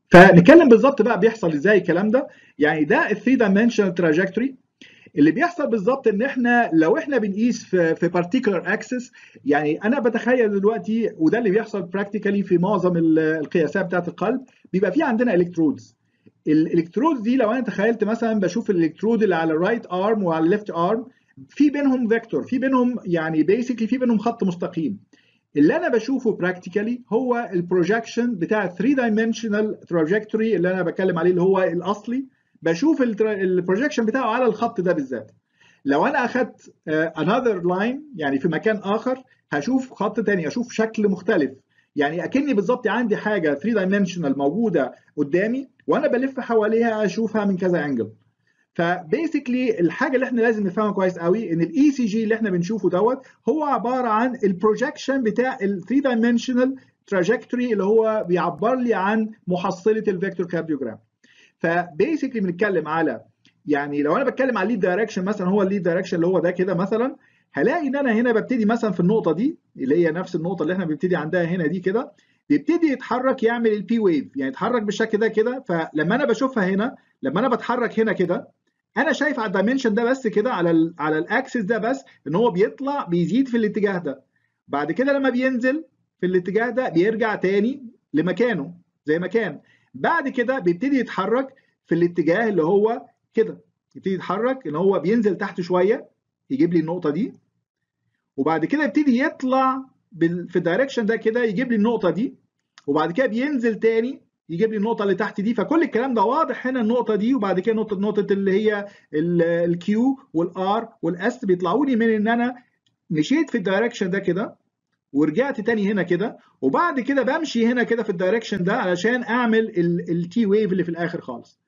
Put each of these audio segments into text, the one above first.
فنتكلم بالظبط بقى بيحصل ازاي الكلام ده يعني ده ال 3 دايمنشنال تراجكتوري اللي بيحصل بالظبط ان احنا لو احنا بنقيس في في بارتيكولار اكسس يعني انا بتخيل دلوقتي وده اللي بيحصل براكتيكالي في معظم القياسات بتاعه القلب بيبقى في عندنا الكترودز الالكترودز دي لو انا تخيلت مثلا بشوف الالكترود اللي على الرايت ارم وعلى الليفت ارم في بينهم فيكتور في بينهم يعني بيسكلي في بينهم خط مستقيم اللي انا بشوفه براكتيكالي هو البروجكشن بتاع 3 دايمنشنال تراجكتوري اللي انا بتكلم عليه اللي هو الاصلي بشوف البروجكشن بتاعه على الخط ده بالذات لو انا اخدت انذر uh, لاين يعني في مكان اخر هشوف خط تاني اشوف شكل مختلف يعني اكني بالظبط عندي حاجه 3 دايمنشنال موجوده قدامي وانا بلف حواليها اشوفها من كذا انجل فبيسكلي الحاجه اللي احنا لازم نفهمها كويس قوي ان الاي سي جي اللي احنا بنشوفه دوت هو عباره عن البروجكشن بتاع ال 3 دايمنشنال تراجكتوري اللي هو بيعبر لي عن محصله الفيكتور كارديوجرام فبيسكلي بنتكلم على يعني لو انا بتكلم على الليد دايركشن مثلا هو الليد دايركشن اللي هو ده كده مثلا هلاقي ان انا هنا ببتدي مثلا في النقطه دي اللي هي نفس النقطه اللي احنا بنبتدي عندها هنا دي كده بيبتدي يتحرك يعمل البي ويف يعني يتحرك بالشكل ده كده فلما انا بشوفها هنا لما انا بتحرك هنا كده انا شايف على الدايمنشن ده بس كده على ال على الاكسس ده بس ان هو بيطلع بيزيد في الاتجاه ده بعد كده لما بينزل في الاتجاه ده بيرجع تاني لمكانه زي ما كان بعد كده بيبتدي يتحرك في الاتجاه اللي هو كده يبتدي يتحرك ان هو بينزل تحت شويه يجيب لي النقطه دي وبعد كده يبتدي يطلع في الدايركشن ده كده يجيب لي النقطه دي وبعد كده بينزل تاني يجيب لي النقطه اللي تحت دي فكل الكلام ده واضح هنا النقطه دي وبعد كده نقطه نقطه اللي هي الكيو والار والاس بيطلعوا لي من ان انا مشيت في الدايركشن ده كده ورجعت تاني هنا كده وبعد كده بمشي هنا كده في الدايركشن ده علشان اعمل التي ويف اللي في الاخر خالص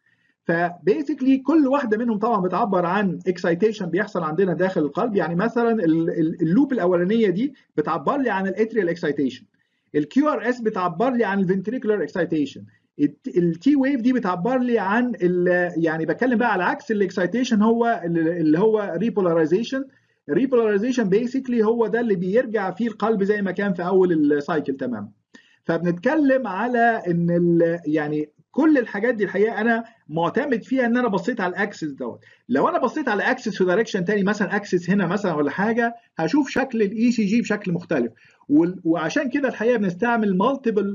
فبيسكلي كل واحده منهم طبعا بتعبر عن اكسايتيشن بيحصل عندنا داخل القلب يعني مثلا اللوب الاولانيه دي بتعبر لي عن الاتريال اكسايتيشن الكيو ار اس بتعبر لي عن الفنتريكولار اكسايتيشن التي ويف دي بتعبر لي عن يعني بتكلم بقى على عكس الاكسايتيشن هو اللي هو ريبولاريزيشن الريبولاريزيشن بيسكلي هو ده اللي بيرجع فيه القلب زي ما كان في اول السايكل تمام فبنتكلم على ان يعني كل الحاجات دي الحقيقه انا معتمد فيها ان انا بصيت على الاكسس دوت لو انا بصيت على اكسس في دايركشن تاني مثلا اكسس هنا مثلا ولا حاجه هشوف شكل الاي سي جي بشكل مختلف وعشان كده الحقيقه بنستعمل مالتيبل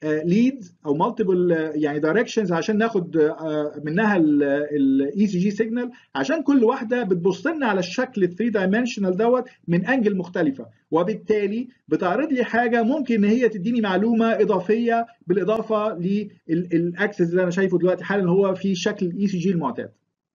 ليدز او مالتيبل يعني دايركشنز عشان ناخد منها الاي سي جي سيجنال عشان كل واحده بتبص لنا على الشكل 3 دايمنشنال دوت من انجل مختلفه وبالتالي بتعرض لي حاجه ممكن ان هي تديني معلومه اضافيه بالاضافه للاكسس اللي انا شايفه دلوقتي حالا هو في شكل الاي سي جي المعتاد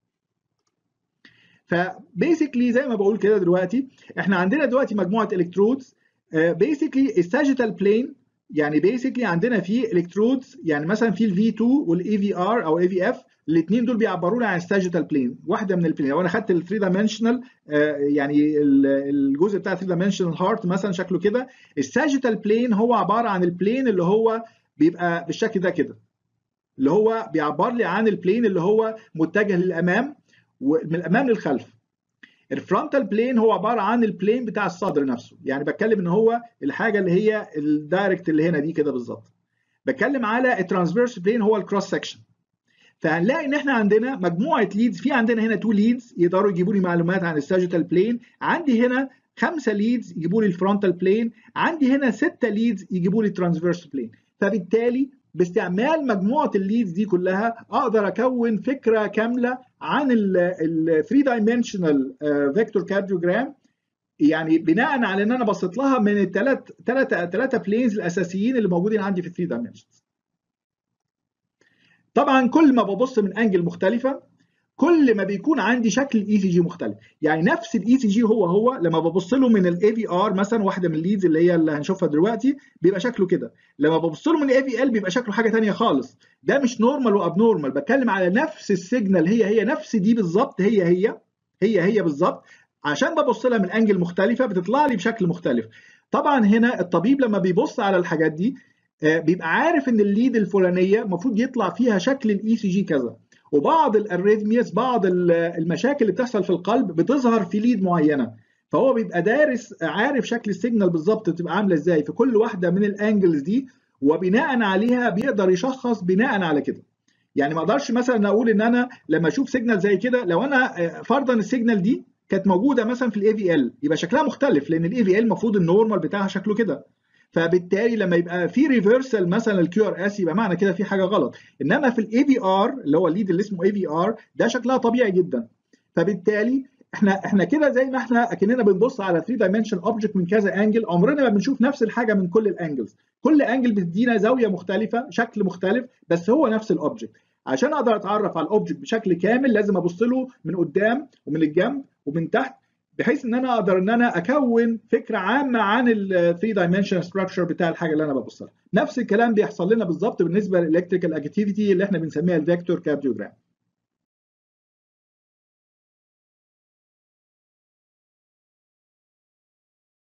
فبيسكلي زي ما بقول كده دلوقتي احنا عندنا دلوقتي مجموعه الكترودز بيسكلي الساجيتال بلين يعني بيسكلي عندنا في الكترودز يعني مثلا في الفي 2 والاي في ار او اي في اف الاثنين دول بيعبروا لي عن الساجيتال بلين واحده من البلين لو انا خدت ال 3 دايمنشنال يعني الجزء بتاع 3 دايمنشنال هارت مثلا شكله كده الساجيتال بلين هو عباره عن البلين اللي هو بيبقى بالشكل ده كده اللي هو بيعبر لي عن البلين اللي هو متجه للامام ومن الامام للخلف الفرونتال بلين هو عباره عن البلين بتاع الصدر نفسه يعني بتكلم ان هو الحاجه اللي هي الدايركت اللي هنا دي كده بالظبط بتكلم على الترانسفيرس بلين هو الكروس سكشن فهنلاقي ان احنا عندنا مجموعه ليدز في عندنا هنا تو ليدز يقدروا يجيبوا لي معلومات عن الساجيتال بلين عندي هنا خمسه ليدز يجيبوا لي الفرونتال بلين عندي هنا سته ليدز يجيبوا لي الترانسفيرس بلين فبالتالي باستعمال مجموعه الليدز دي كلها اقدر اكون فكره كامله عن ال 3 دايمنشنال فيكتور كارديوجرام يعني بناء على ان انا بصيت لها من الثلاث ثلاثه ثلاثه بلينز الاساسيين اللي موجودين عندي في 3 دايمنشنز طبعا كل ما ببص من انجل مختلفه كل ما بيكون عندي شكل الاي سي جي مختلف يعني نفس الاي سي جي هو هو لما ببص له من الاي في ار مثلا واحده من الليدز اللي هي اللي هنشوفها دلوقتي بيبقى شكله كده لما ببص له من الاي في ال بيبقى شكله حاجه ثانيه خالص ده مش نورمال واب نورمال بتكلم على نفس السيجنال هي هي نفس دي بالظبط هي هي هي هي بالظبط عشان ببص لها من انجل مختلفه بتطلع لي بشكل مختلف طبعا هنا الطبيب لما بيبص على الحاجات دي بيبقى عارف ان الليد الفلانيه المفروض يطلع فيها شكل الاي سي جي كذا وبعض الاريثمياس بعض المشاكل اللي بتحصل في القلب بتظهر في ليد معينه فهو بيبقى دارس عارف شكل السيجنال بالظبط بتبقى عامله ازاي في كل واحده من الانجلز دي وبناء عليها بيقدر يشخص بناء على كده يعني ما اقدرش مثلا اقول ان انا لما اشوف سيجنال زي كده لو انا فرضا السيجنال دي كانت موجوده مثلا في الاي في ال يبقى شكلها مختلف لان الاي في ال المفروض النورمال بتاعها شكله كده فبالتالي لما يبقى في ريفرسال مثلا الكيو ار اس يبقى معنى كده في حاجه غلط انما في الاي في ار اللي هو الليد اللي اسمه اي في ار ده شكلها طبيعي جدا فبالتالي احنا احنا كده زي ما احنا اكننا بنبص على 3 دايمنشن اوبجكت من كذا انجل عمرنا ما بنشوف نفس الحاجه من كل الانجلز كل انجل بتدينا زاويه مختلفه شكل مختلف بس هو نفس الاوبجكت عشان اقدر اتعرف على الاوبجكت بشكل كامل لازم ابص له من قدام ومن الجنب ومن تحت بحيث ان انا اقدر ان انا اكون فكره عامه عن ال 3 دايمنشن ستراكشر بتاع الحاجه اللي انا ببص لها نفس الكلام بيحصل لنا بالظبط بالنسبه للالكتريكال اكتيفيتي اللي احنا بنسميها الفيكتور كارديوجرام